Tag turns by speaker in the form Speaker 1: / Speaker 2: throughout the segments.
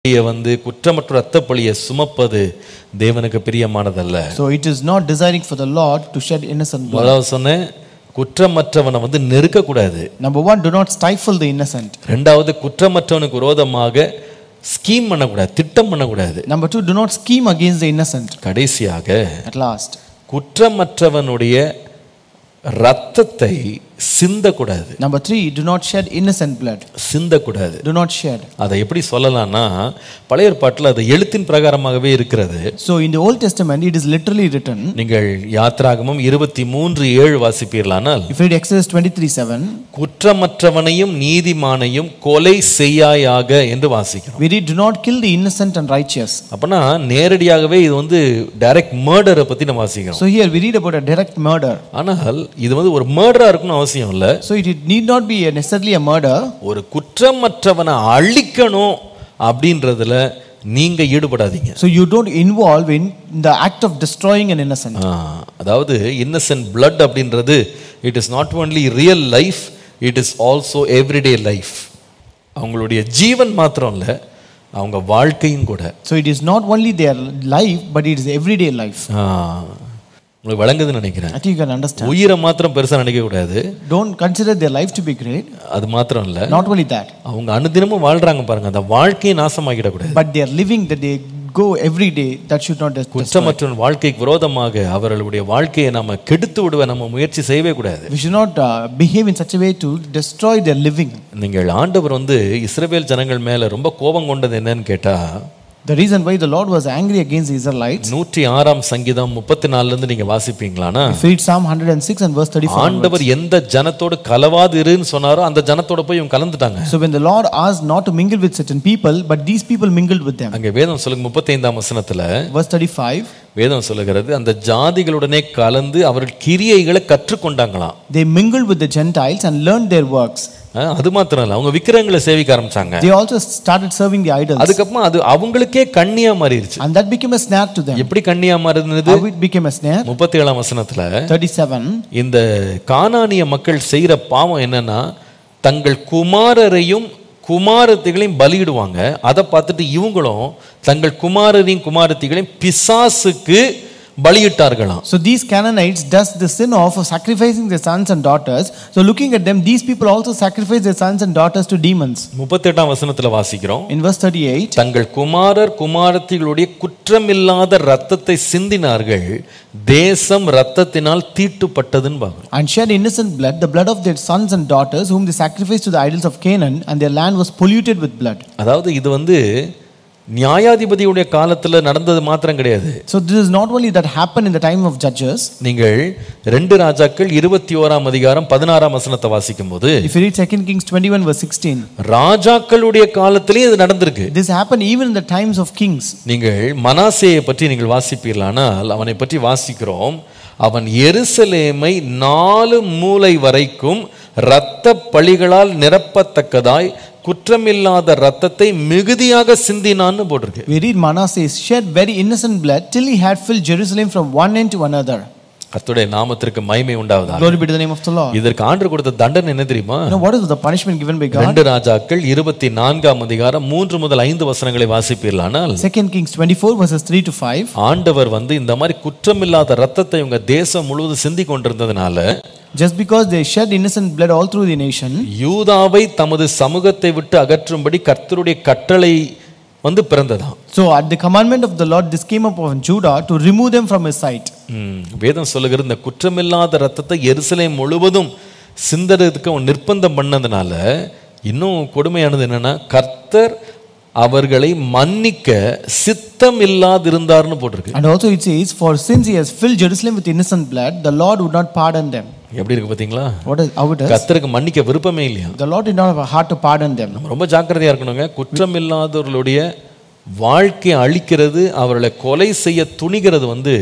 Speaker 1: பழியை வந்து குற்றமற்ற ரத்த பழியை சுமப்பது தேவனுக்கு பிரியமானதல்ல
Speaker 2: So it is not desiring for the Lord to shed innocent blood.
Speaker 1: முதலாவது சொன்னேன் குற்றமற்றவனை வந்து நெருக்கக்கூடாது
Speaker 2: Number one, do not stifle the innocent.
Speaker 1: ரெண்டாவது குற்றமற்றவனுக்கு விரோதமாக ஸ்கீம் பண்ணக்கூடாது திட்டம் பண்ணக்கூடாது
Speaker 2: Number two, do not scheme against the innocent.
Speaker 1: கடைசியாக
Speaker 2: At last.
Speaker 1: குற்றமற்றவனுடைய ரத்தத்தை சிந்தக்கூடாது
Speaker 2: Number three, do not shed innocent blood.
Speaker 1: சிந்தக்கூடாது
Speaker 2: Do not shed.
Speaker 1: அதை எப்படி சொல்லலாம்னா பழைய ஏற்பாட்டில் அது எழுத்தின் பிரகாரமாகவே இருக்கிறது
Speaker 2: So in the Old Testament, it is literally written.
Speaker 1: நீங்கள் யாத்ராகமம் இருபத்தி மூன்று ஏழு வாசிப்பீர்களானால்
Speaker 2: If you read Exodus 23 7,
Speaker 1: குற்றமற்றவனையும் நீதிமானையும் கொலை செய்யாயாக என்று வாசிக்கிறோம்
Speaker 2: we read, Do not kill the innocent and righteous.
Speaker 1: அப்பனா நேரடியாகவே இது வந்து டைரக்ட் மர்டரை பத்தி நம்ம வாசிக்கிறோம்
Speaker 2: So here we read about a direct murder.
Speaker 1: ஆனால் இது வந்து ஒரு மர்டரா இருக்கணும்னு அவசியம் இல்லை
Speaker 2: So it need not be a- necessarily a murder.
Speaker 1: ஒரு குற்றமற்றவனை அழிக்கணும் அப்படின்றதுல நீங்க ஈடுபடாதீங்க
Speaker 2: So you don't involve in the act of destroying an innocent.
Speaker 1: ஆ, அதாவது இன்னசென்ட் blood அப்படின்றது it is not only real life it is also everyday life அவங்களுடைய ஜீவன் மாத்திரம் இல்லை அவங்க வாழ்க்கையும் கூட
Speaker 2: So it is not only their life, but it is everyday life.
Speaker 1: ஆ, உங்களுக்கு வழங்குதுன்னு நினைக்கிறேன்
Speaker 2: I think you can understand.
Speaker 1: உயிரை மாத்திரம் பெருசா நினைக்க கூடாது
Speaker 2: Don't consider their life to be great.
Speaker 1: அது மாத்திரம் இல்லை
Speaker 2: Not only that,
Speaker 1: அவங்க அனுதினமும் வாழ்றாங்க பாருங்க அந்த வாழ்க்கையை நாசமாக்கிடக்கூடாது
Speaker 2: but they are living that they go every day. That should not destroy.
Speaker 1: குற்றமற்ற வாழ்க்கைக்கு விரோதமாக அவர்களுடைய வாழ்க்கையை நம்ம கெடுத்து விடுவ நம்ம முயற்சி செய்யவே கூடாது
Speaker 2: We should not uh, behave in such a way to destroy their living.
Speaker 1: நீங்கள் ஆண்டவர் வந்து இஸ்ரவேல் ஜனங்கள் மேல ரொம்ப கோபம் கொண்டது என்னன்னு கேட்டா
Speaker 2: The reason why the Lord was angry against the Israelites,
Speaker 1: நூற்றி ஆறாம் சங்கீதம் முப்பத்தி நாலுல இருந்து நீங்க வாசிப்பீங்களானா
Speaker 2: if you read Psalm 106 and verse 34.
Speaker 1: ஆண்டவர் எந்த ஜனத்தோடு கலவாது இருன்னு சொன்னாரோ அந்த ஜனத்தோட போய் இவங்க கலந்துட்டாங்க
Speaker 2: So when the Lord asked not to mingle with certain people, but these people mingled with them.
Speaker 1: அங்க வேதம் சொல்லுங்க முப்பத்தைந்தாம் வசனத்துல
Speaker 2: Verse 35,
Speaker 1: வேதம் சொல்லுகிறது அந்த ஜாதிகளுடனே கலந்து அவர்கள் கிரியைகளை கற்றுக்கொண்டாங்களாம்
Speaker 2: they mingled with the Gentiles and learned their works.
Speaker 1: அஹ் அது மாத்திரம் இல்ல அவங்க விக்கிரங்களை சேவிக்க ஆரம்பிச்சாங்க
Speaker 2: They also started serving the idols.
Speaker 1: அதுக்கப்புறம் அது அவங்களுக்கே கண்ணியா மாறிடுச்சு
Speaker 2: And that became a snare to them.
Speaker 1: எப்படி கண்ணியா மாறினது
Speaker 2: How it became a snare?
Speaker 1: முப்பத்தி ஏழாம் வசனத்துல
Speaker 2: 37.
Speaker 1: இந்த கானானிய மக்கள் செய்யற பாவம் என்னன்னா தங்கள் குமாரரையும் குமாரத்திகளையும் பலியிடுவாங்க அதை பார்த்துட்டு இவங்களும் தங்கள் குமாரரையும் குமாரத்திகளையும் பிசாசுக்கு பலியிட்டார்களாம்
Speaker 2: So these Canaanites does the sin of sacrificing their sons and daughters. So looking at them, these people also sacrifice their sons and daughters to demons.
Speaker 1: முப்பத்தெட்டாம் வசனத்துல வாசிக்கிறோம்
Speaker 2: In verse 38,
Speaker 1: தங்கள் குமாரர் குமாரத்திகளுடைய குற்றமில்லாத ரத்தத்தை சிந்தினார்கள் தேசம் ரத்தத்தினால் தீட்டுப்பட்டதுன்னு பார்க்கிறோம்
Speaker 2: and shed innocent blood, the blood of their sons and daughters, whom they sacrificed to the idols of Canaan, and their land was polluted with blood.
Speaker 1: அதாவது இது வந்து நியாயாதிபதியுடைய காலத்துல நடந்தது மாத்திரம் கிடையாது
Speaker 2: So this is not only that happened in the time of judges.
Speaker 1: நீங்கள் ரெண்டு ராஜாக்கள் இருபத்தி ஓராம் அதிகாரம் பதினாறாம் வசனத்தை வாசிக்கும் போது
Speaker 2: If you read 2 Kings 21 verse 16,
Speaker 1: ராஜாக்களுடைய காலத்திலேயே இது நடந்திருக்கு
Speaker 2: this happened even in the times of kings.
Speaker 1: நீங்கள் மனாசேயை பற்றி நீங்கள் வாசிப்பீர்களானால் அவனை பற்றி வாசிக்கிறோம் அவன் எருசலேமை நாலு மூலை வரைக்கும் இரத்த பழிகளால் நிரப்பத்தக்கதாய் குற்றமில்லாத ரத்தத்தை மிகுதியாக சிந்தினான்னு போட்டிருக்கு
Speaker 2: We read Manasseh shed very innocent blood till he had filled Jerusalem from one end to another.
Speaker 1: கர்த்தருடைய நாமத்திற்கு மகிமை உண்டாவதா
Speaker 2: Glory be to the name of the Lord.
Speaker 1: இதற்கு ஆண்டு கொடுத்த தண்டனை என்ன தெரியுமா
Speaker 2: You know what is the punishment given by God?
Speaker 1: ரெண்டு ராஜாக்கள் இருபத்தி நான்காம் அதிகாரம் மூன்று முதல் ஐந்து வசனங்களை வாசிப்பீர்களானால்
Speaker 2: 2 Kings 24 verses 3 to 5.
Speaker 1: ஆண்டவர் வந்து இந்த மாதிரி குற்றமில்லாத ரத்தத்தை இவங்க தேசம் முழுவதும் சிந்தி கொண்டிருந்ததுனால
Speaker 2: Just because they shed innocent blood all through the nation,
Speaker 1: யூதாவை தமது சமூகத்தை விட்டு அகற்றும்படி கர்த்தருடைய கட்டளை வந்து பிறந்ததாம்
Speaker 2: so at the commandment of the Lord, this came upon Judah to remove them from his sight.
Speaker 1: ம், வேதம் சொல்லுகிற இந்த குற்றமில்லாத ரத்தத்தை எருசலேம் முழுவதும் சிந்தறதுக்கு அவன் நிர்பந்தம் பண்ணதுனால இன்னும் கொடுமையானது என்னன்னா கர்த்தர் அவர்களை மன்னிக்க சித்தம் இல்லாதிருந்தார்னு போட்டிருக்கு
Speaker 2: And also it says, For since he has filled Jerusalem with innocent blood, the Lord would not pardon them.
Speaker 1: எப்படி இருக்கு பாத்தீங்களா
Speaker 2: What is, how it is?
Speaker 1: கர்த்தருக்கு மன்னிக்க விருப்பமே இல்லையா
Speaker 2: The Lord did not have a heart to pardon them.
Speaker 1: நம்ம ரொம்ப ஜாக்கிரதையா இருக்கணுங்க குற்றமில்லாதவர்களுடைய வாழ்க்கையை அழிக்கிறது அவர்களை கொலை செய்ய துணிகிறது வந்து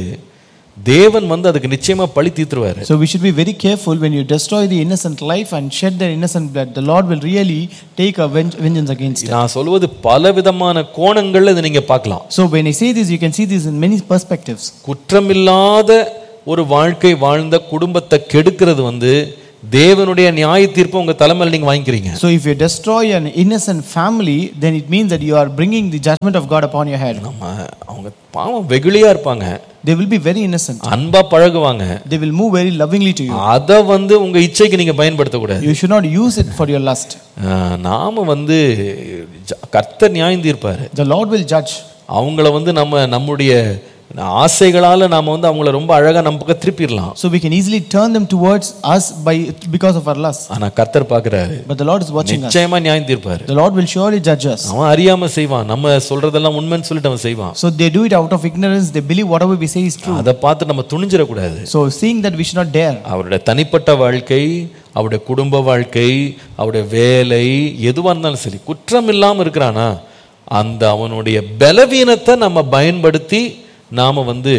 Speaker 1: தேவன் வந்து அதுக்கு நிச்சயமா பழி தீர்த்துருவாரு
Speaker 2: So we should be very careful when you destroy the innocent life and shed their innocent blood. The Lord will really take a venge- vengeance against it.
Speaker 1: நான் சொல்வது பல விதமான கோணங்கள்ல இதை நீங்க பார்க்கலாம்
Speaker 2: So when I say this, you can see this in many perspectives.
Speaker 1: குற்றமில்லாத ஒரு வாழ்க்கை வாழ்ந்த குடும்பத்தை கெடுக்கிறது வந்து தேவனுடைய நியாய தீர்ப்பை உங்க தலைமையில நீங்க வாங்கிக்கிறீங்க
Speaker 2: So if you destroy an innocent family, then it means that you are bringing the judgment of God upon your head.
Speaker 1: நம்ம அவங்க பாவம் வெகுளியா இருப்பாங்க
Speaker 2: They will be very innocent.
Speaker 1: அன்பா பழகுவாங்க
Speaker 2: They will move very lovingly to you.
Speaker 1: அதை வந்து உங்க இச்சைக்கு நீங்க பயன்படுத்தக்கூடாது
Speaker 2: You should not use it for your lust.
Speaker 1: ஆஹ், நாம வந்து ஜ- கர்த்தர் நியாயம் தீர்ப்பாரு
Speaker 2: The Lord will judge.
Speaker 1: அவங்கள வந்து நம்ம நம்முடைய ஆசைகளால நாம வந்து அவங்கள ரொம்ப அழகா நம்ம பக்கம் திருப்பிடலாம்
Speaker 2: So we can easily turn them towards us by because of our lust.
Speaker 1: ஆனா கர்த்தர் பாக்குறாரு
Speaker 2: But the Lord is watching us.
Speaker 1: நிச்சயமா நியாயம் தீர்ப்பாரு
Speaker 2: The Lord will surely judge us.
Speaker 1: அவன் அறியாம செய்வான் நம்ம சொல்றதெல்லாம் உண்மைன்னு சொல்லிட்டு அவன் செய்வான்
Speaker 2: So they do it out of ignorance. They believe whatever we say is true.
Speaker 1: அதை பார்த்து நம்ம துணிஞ்சிடக்கூடாது
Speaker 2: So seeing that we should not dare.
Speaker 1: அவருடைய தனிப்பட்ட வாழ்க்கை அவருடைய குடும்ப வாழ்க்கை அவருடைய வேலை எதுவாக இருந்தாலும் சரி குற்றம் இல்லாமல் இருக்கிறானா அந்த அவனுடைய பலவீனத்தை நம்ம பயன்படுத்தி நாம் வந்து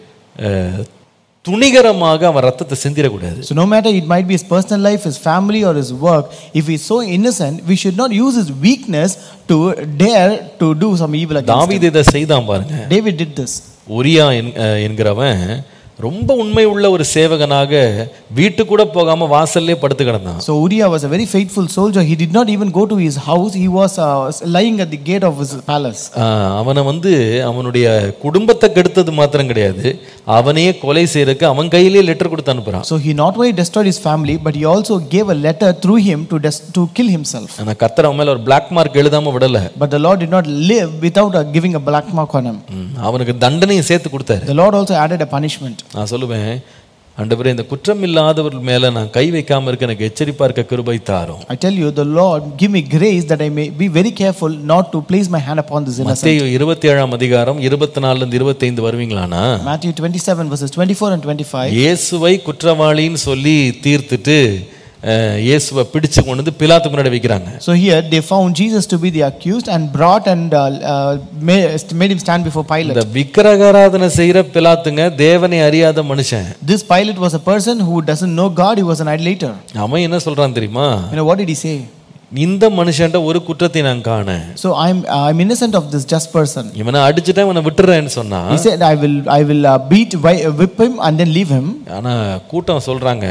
Speaker 1: அஹ், துணிகரமாக அவன் ரத்தத்தை சிந்திடக்கூடாது
Speaker 2: So no matter it might be his personal life, his family, or his work, if he's so innocent, we should not use his weakness to dare to do some evil against him.
Speaker 1: தாவீது இதை செய்தான் பாருங்க
Speaker 2: David did this.
Speaker 1: உரியா என்- அஹ், என்கிறவன் ரொம்ப உண்மை உள்ள ஒரு சேவகனாக வீட்டு கூட போகாம வாசல்லே படுத்து கிடந்தான்
Speaker 2: So Uriah was a very faithful soldier. He did not even go to his house. He was uh, lying at the gate of his palace.
Speaker 1: ஆஹ் அவனை வந்து அவனுடைய குடும்பத்தை கெடுத்தது மாத்திரம் கிடையாது அவனையே கொலை செய்யறதுக்கு அவன் கையிலேயே லெட்டர் கொடுத்து அனுப்புறான்
Speaker 2: So he not only destroyed his family, but he also gave a letter through him to des- to kill himself.
Speaker 1: ஆனா கர்த்தர் அவன் மேல ஒரு பிளாக் மார்க் எழுதாம விடல
Speaker 2: But the Lord did not live without uh, giving a black mark on him.
Speaker 1: ம், அவனுக்கு தண்டனையும் சேர்த்து கொடுத்தாரு
Speaker 2: The Lord also added a punishment.
Speaker 1: நான் சொல்லுவேன் ஆண்டவரே இந்த குற்றம் இல்லாதவர்கள் மேல நான் கை வைக்காம இருக்க எனக்கு எச்சரிப்பா இருக்க கிருபை தாரும்
Speaker 2: I tell you, the Lord give me grace that I may be very careful not to place my hand upon this innocent.
Speaker 1: மத்தேயு இருபத்தி ஏழாம் அதிகாரம் இருபத்தி நாலுல இருந்து இருபத்தி ஐந்து வருவீங்களானா
Speaker 2: Matthew 27 verses 24 and 25.
Speaker 1: இயேசுவை குற்றவாளின்னு சொல்லி தீர்த்துட்டு அஹ், இயேசுவை பிடிச்சு கொண்டு வந்து பிலாத்துக்கு முன்னாடி வைக்கிறாங்க
Speaker 2: So here they found Jesus to be the accused and brought and uh, uh, made, made him stand before Pilate.
Speaker 1: இந்த விக்கிரகாராதனை செய்யற பிலாத்துங்க தேவனை அறியாத மனுஷன்
Speaker 2: This Pilate was a person who doesn't know God, he was an idolater.
Speaker 1: அவன் என்ன சொல்றான் தெரியுமா
Speaker 2: You know, what did he say?
Speaker 1: இந்த மனுஷன்ட்ட ஒரு குற்றத்தை நான் காணேன்
Speaker 2: So I'm, I'm innocent of this just person.
Speaker 1: இவனை அடிச்சுட்டா இவனை விட்டுறேன்னு சொன்னா
Speaker 2: He said, I will, I will uh, beat, wi- whip him and then leave him.
Speaker 1: ஆனா கூட்டம் சொல்றாங்க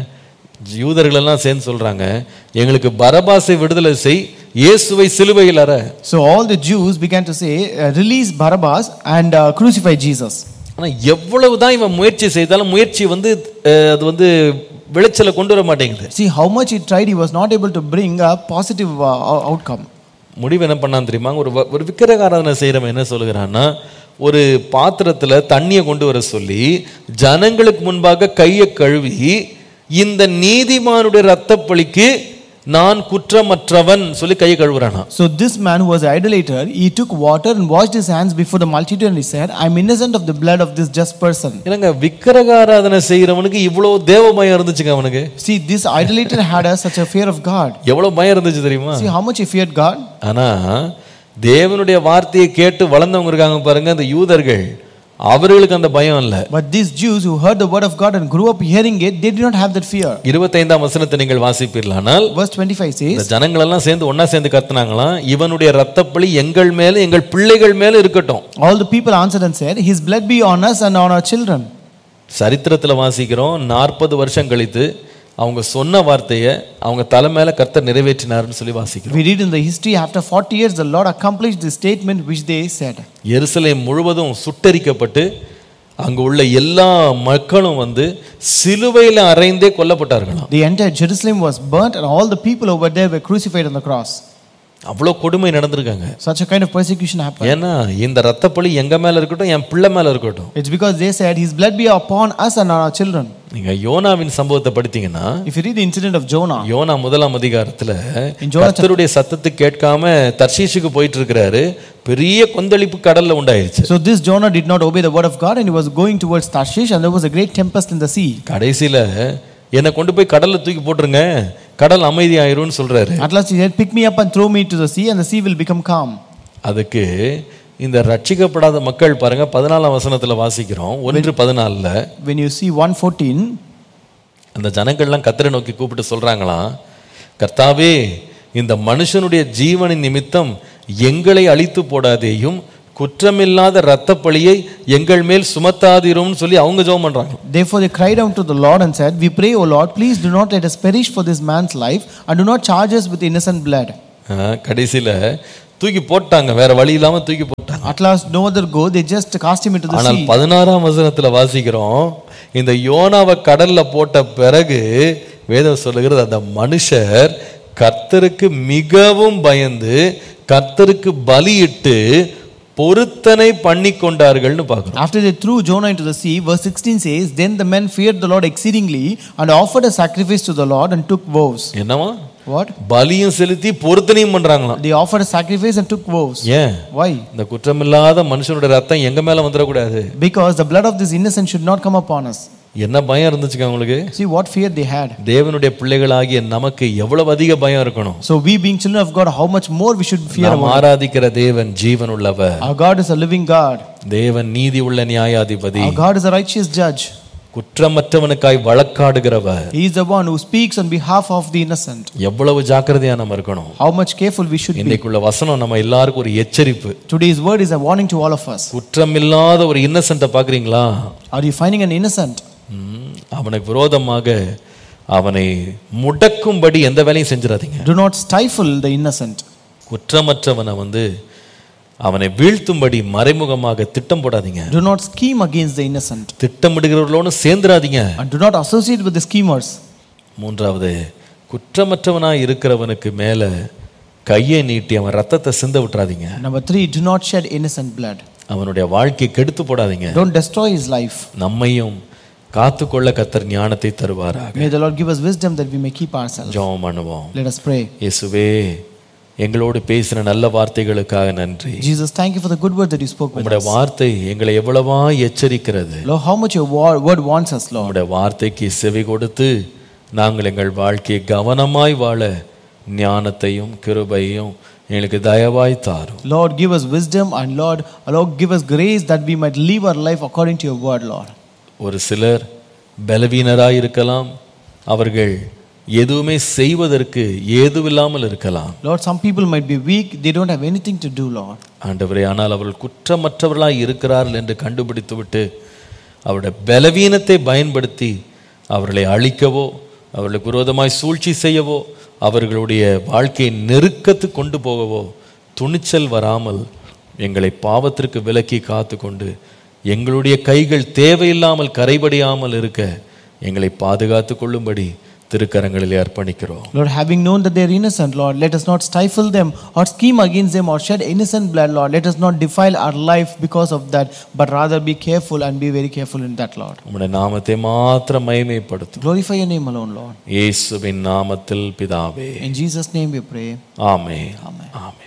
Speaker 1: யூதர்கள் எல்லாம் சேர்ந்து சொல்றாங்க எங்களுக்கு பரபாசை விடுதலை செய் இயேசுவை சிலுவையில் அற
Speaker 2: So all the Jews began to say, uh, release Barabbas and uh, crucify Jesus.
Speaker 1: ஆனா எவ்வளவுதான் இவன் முயற்சி செய்தாலும் முயற்சி வந்து அஹ், அது வந்து விளைச்சலை கொண்டு வர மாட்டேங்குது
Speaker 2: See how much he tried, he was not able to bring a positive uh, ou- outcome.
Speaker 1: முடிவு என்ன பண்ணான் தெரியுமா ஒரு வ- ஒரு விக்கிரகாராதனை செய்கிறவன் என்ன சொல்லுகிறான்னா ஒரு பாத்திரத்துல தண்ணியை கொண்டு வர சொல்லி ஜனங்களுக்கு முன்பாக கையை கழுவி இந்த நீதிமானுடைய ரத்தப்பழிக்கு நான் குற்றமற்றவன் சொல்லி கையை கழுவுறானா
Speaker 2: So this man who was an idolater, he took water and washed his hands before the multitude and he said, I'm innocent of the blood of this just person.
Speaker 1: என்னங்க விக்கிரகாராதனை செய்கிறவனுக்கு இவ்வளவு தேவ பயம் இருந்துச்சுங்க அவனுக்கு
Speaker 2: See, this idolater had a, such a fear of God.
Speaker 1: எவ்வளவு பயம் இருந்துச்சு தெரியுமா
Speaker 2: See how much he feared God?
Speaker 1: ஆனா தேவனுடைய வார்த்தையை கேட்டு வளர்ந்தவங்க இருக்காங்க பாருங்க அந்த யூதர்கள் அவர்களுக்கு அந்த பயம் இல்லை
Speaker 2: But these Jews who heard the word of God and grew up hearing it, they did not have that fear.
Speaker 1: இருபத்தைந்தாம் வசனத்தை நீங்கள் வாசிப்பீர்களானால்
Speaker 2: Verse 25
Speaker 1: இந்த
Speaker 2: says,
Speaker 1: ஜனங்கள் எல்லாம் சேர்ந்து ஒண்ணா சேர்ந்து கத்துனாங்களாம் இவனுடைய ரத்தப்பழி எங்கள் மேல எங்கள் பிள்ளைகள் மேல இருக்கட்டும்
Speaker 2: All the people answered and said, His blood be on us and on our children.
Speaker 1: சரித்திரத்துல வாசிக்கிறோம் நாற்பது வருஷம் கழித்து அவங்க சொன்ன வார்த்தையை அவங்க தலை மேல கர்த்தர் நிறைவேற்றினார்னு சொல்லி வாசிக்கிறோம்
Speaker 2: We read in the history, after 40 years, the Lord accomplished the statement which they said.
Speaker 1: எருசலேம் முழுவதும் சுட்டரிக்கப்பட்டு அங்கு உள்ள எல்லா மக்களும் வந்து சிலுவையில அறைந்தே கொல்லப்பட்டார்களாம்
Speaker 2: The entire Jerusalem was burnt, and all the people over there were crucified on the cross.
Speaker 1: அவ்வளோ கொடுமை நடந்திருக்காங்க
Speaker 2: Such a kind of persecution happened.
Speaker 1: ஏன்னா இந்த ரத்தப்பழி எங்க மேல இருக்கட்டும் என் பிள்ளை மேல இருக்கட்டும்
Speaker 2: It's because they said, His blood be upon us and on our children.
Speaker 1: நீங்க யோனாவின் சம்பவத்தை படித்தீங்கன்னா
Speaker 2: If you read the incident of Jonah,
Speaker 1: யோனா முதலாம் அதிகாரத்துல
Speaker 2: In Jonah
Speaker 1: கர்த்தருடைய சத்தத்தை கேட்காம தர்ஷீஷுக்கு போயிட்டு இருக்கிறாரு பெரிய கொந்தளிப்பு கடல்ல உண்டாயிருச்சு
Speaker 2: so this Jonah did not obey the word of God and he was going towards Tarshish, and there was a great tempest in the sea.
Speaker 1: கடைசியில என்னை கொண்டு போய் கடல்ல தூக்கி போட்டுருங்க கடல் அமைதியாயிரும்னு சொல்றாரு
Speaker 2: At last he said, Pick me up and throw me to the sea, and the sea will become calm.
Speaker 1: அதுக்கு இந்த ரட்சிக்கப்படாத மக்கள் பாருங்க பதினாலாம் வசனத்துல வாசிக்கிறோம் ஒன்று பதினாலுல
Speaker 2: When you see 114,
Speaker 1: அந்த ஜனங்கள்லாம் கத்தரை நோக்கி கூப்பிட்டு சொல்றாங்களாம் கர்த்தாவே இந்த மனுஷனுடைய ஜீவனின் நிமித்தம் எங்களை அழித்து போடாதேயும் குற்றமில்லாத இரத்த பழியை எங்கள் மேல் சுமத்தாதிரும்னு சொல்லி அவங்க ஜெபம் பண்றாங்க
Speaker 2: Therefore they cried unto the Lord and said, We pray, O Lord, please do not let us perish for this man's life, and do not charge us with innocent blood.
Speaker 1: ஆஹ், கடைசியில தூக்கி போட்டாங்க வேற வழி இல்லாம தூக்கி போட்டாங்க
Speaker 2: At last, no other go, they just cast him into the
Speaker 1: ஆனால்
Speaker 2: sea.
Speaker 1: பதினாறாம் வசனத்துல வாசிக்கிறோம் இந்த யோனாவை கடல்ல போட்ட பிறகு வேதம் சொல்லுகிறது அந்த மனுஷர் கர்த்தருக்கு மிகவும் பயந்து கர்த்தருக்கு பலியிட்டு பொருத்தனை பண்ணி கொண்டார்கள்னு பார்க்கிறோம்
Speaker 2: After they threw Jonah into the sea, verse 16 says, Then the men feared the Lord exceedingly, and offered a sacrifice to the Lord, and took vows.
Speaker 1: என்னவா
Speaker 2: What?
Speaker 1: பலியும் செலுத்தி பொருத்தனையும் பண்றாங்களாம்
Speaker 2: They offered a sacrifice and took vows.
Speaker 1: ஏன்
Speaker 2: Why?
Speaker 1: இந்த குற்றமில்லாத மனுஷனுடைய ரத்தம் எங்க மேல வந்துடக்கூடாது
Speaker 2: Because the blood of this innocent should not come upon us.
Speaker 1: என்ன பயம் இருந்துச்சுங்க உங்களுக்கு
Speaker 2: See what fear they had.
Speaker 1: தேவனுடைய பிள்ளைகளாகிய நமக்கு எவ்வளவு அதிக பயம் இருக்கணும்
Speaker 2: So we being children of God, how much more we should fear
Speaker 1: நாம் ஆராதிக்கிற தேவன் ஜீவன் உள்ளவர்
Speaker 2: Our God is a living God.
Speaker 1: தேவன் நீதி உள்ள நியாயாதிபதி
Speaker 2: Our God is a righteous judge.
Speaker 1: குற்றமற்றவனுக்காய் வழக்காடுகிறவர்
Speaker 2: He is the one who speaks on behalf of the innocent.
Speaker 1: எவ்வளவு ஜாக்கிரதையா நம்ம இருக்கணும்
Speaker 2: How much careful we should be.
Speaker 1: இன்னைக்குள்ள வசனம் நம்ம எல்லாருக்கும் ஒரு எச்சரிப்பு
Speaker 2: Today's word is a warning to all of us.
Speaker 1: குற்றமில்லாத ஒரு இன்னசென்ட்டை பாக்குறீங்களா
Speaker 2: Are you finding an innocent?
Speaker 1: ம், அவனுக்கு விரோதமாக அவனை முடக்கும்படி எந்த வேலையும் செஞ்சிடாதீங்க
Speaker 2: Do not stifle the innocent.
Speaker 1: குற்றமற்றவனை வந்து அவனை வீழ்த்தும்படி மறைமுகமாக திட்டம் போடாதீங்க
Speaker 2: Do not scheme against the innocent.
Speaker 1: திட்டமிடுகிறவர்களோடு சேர்ந்துடாதீங்க
Speaker 2: And do not associate with the schemers.
Speaker 1: மூன்றாவது குற்றமற்றவனாய் இருக்கிறவனுக்கு மேல கையை நீட்டி அவன் ரத்தத்தை சிந்த விட்டுறாதீங்க
Speaker 2: Number three, do not shed innocent blood.
Speaker 1: அவனுடைய வாழ்க்கையை கெடுத்து போடாதீங்க
Speaker 2: Don't destroy his life.
Speaker 1: நம்மையும் காத்துக்கொள்ள கத்தர் ஞானத்தை தருவாராக
Speaker 2: May the Lord give us wisdom that we may keep ourselves.
Speaker 1: ஜெபம் பண்ணுவோம்
Speaker 2: Let us pray.
Speaker 1: இயேசுவே எங்களோடு பேசின நல்ல வார்த்தைகளுக்காக நன்றி
Speaker 2: Jesus, thank you for the good word that you spoke with
Speaker 1: உம்முடைய
Speaker 2: us.
Speaker 1: வார்த்தை எங்களை எவ்வளவா எச்சரிக்கிறது
Speaker 2: Lord, how much your wa- word wants us, Lord.
Speaker 1: உம்முடைய வார்த்தைக்கு செவி கொடுத்து நாங்கள் எங்கள் வாழ்க்கையை கவனமாய் வாழ ஞானத்தையும் கிருபையும் எங்களுக்கு தயவாய் தாரும்
Speaker 2: Lord, give us wisdom and Lord, Lord, give us grace that we might live our life according to your word, Lord.
Speaker 1: ஒரு சிலர் பலவீனராய் இருக்கலாம் அவர்கள் எதுவுமே செய்வதற்கு ஏதுவில்லாமல் இருக்கலாம்
Speaker 2: Lord, some people might be weak, they don't have anything to do, Lord.
Speaker 1: ஆண்டவரே ஆனால் அவர்கள் குற்றமற்றவர்களாய் இருக்கிறார்கள் என்று கண்டுபிடித்துவிட்டு அவருடைய பலவீனத்தை பயன்படுத்தி அவர்களை அழிக்கவோ அவர்களுக்கு விரோதமாய் சூழ்ச்சி செய்யவோ அவர்களுடைய வாழ்க்கையை நெருக்கத்து கொண்டு போகவோ துணிச்சல் வராமல் எங்களை பாவத்திற்கு விலக்கி காத்து கொண்டு எங்களுடைய கைகள் தேவையில்லாமல் கரைபடியாமல் இருக்க எங்களை பாதுகாத்து கொள்ளும்படி திருக்கரங்களிலே அர்ப்பணிக்கிறோம்
Speaker 2: Lord, having known that they are innocent, Lord, let us not stifle them or scheme against them or shed innocent blood, Lord. Let us not defile our life because of that, but rather be careful and be very careful in that, Lord.
Speaker 1: உம்முடைய நாமத்தை மாத்திரம் மகிமைப்படுத்தும்
Speaker 2: Glorify your name alone, Lord.
Speaker 1: இயேசுவின் நாமத்தில் பிதாவே
Speaker 2: In Jesus' name we pray.
Speaker 1: ஆமே
Speaker 2: Amen.
Speaker 1: ஆமே